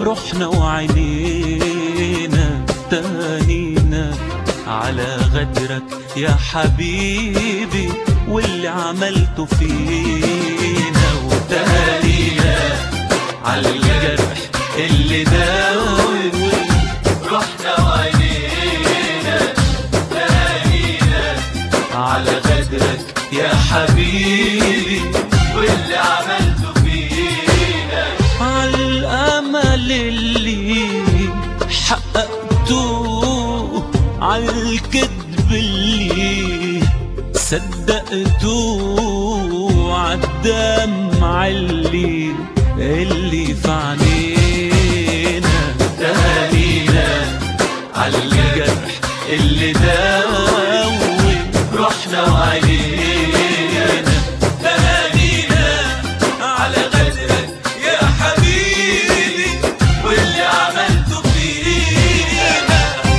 رحنا وعينينا تهانينا على غدرك يا حبيبي واللي عملته فينا وتهانينا على الجرح اللي داوي رحنا وعينينا تهانينا على غدرك يا حبيبي واللي عملته فينا على الامل اللي حققته على الكذب اللي صدقته عالدمع اللي اللي في عينينا تهانينا على الجرح اللي داوي رحنا وعلينا تهانينا على غدرك يا حبيبي واللي عملته فينا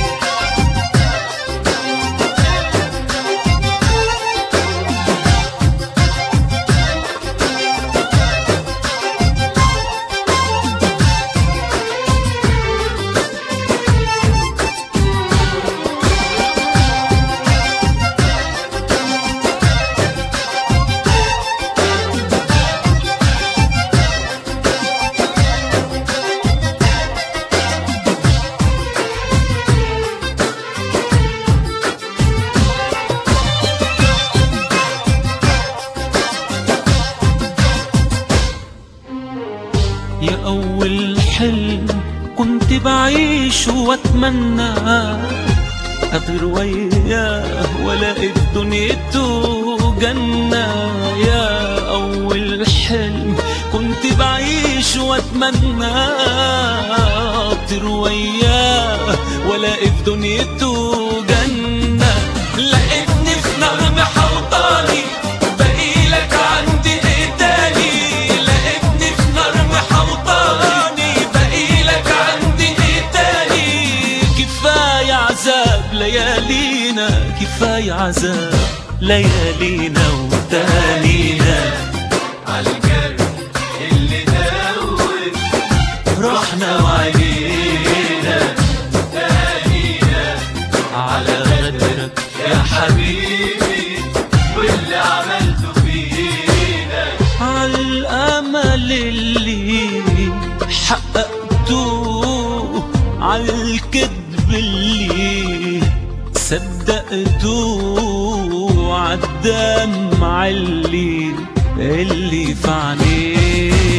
يا أول حلم كنت بعيش وأتمنى أطير وياه وألاقي في دنيته جنة يا أول حلم كنت بعيش وأتمنى أطير وياه وألاقي في دنيته جنة لقيتني في نغمة حوطاني بقيلك عندي إيه تاني لقيتني في نغمة حوطاني بقيلك عندي إيه تاني كفاية عذاب ليالينا كفاية عذاب ليالينا وتهانينا عالجرح اللي داوي رحنا وعلينا تهانينا على غدرك يا حبيبي واللي عملته فينا على الامل اللي حققته على الكذب اللي صدقته عالدمع اللي اللي في عينينا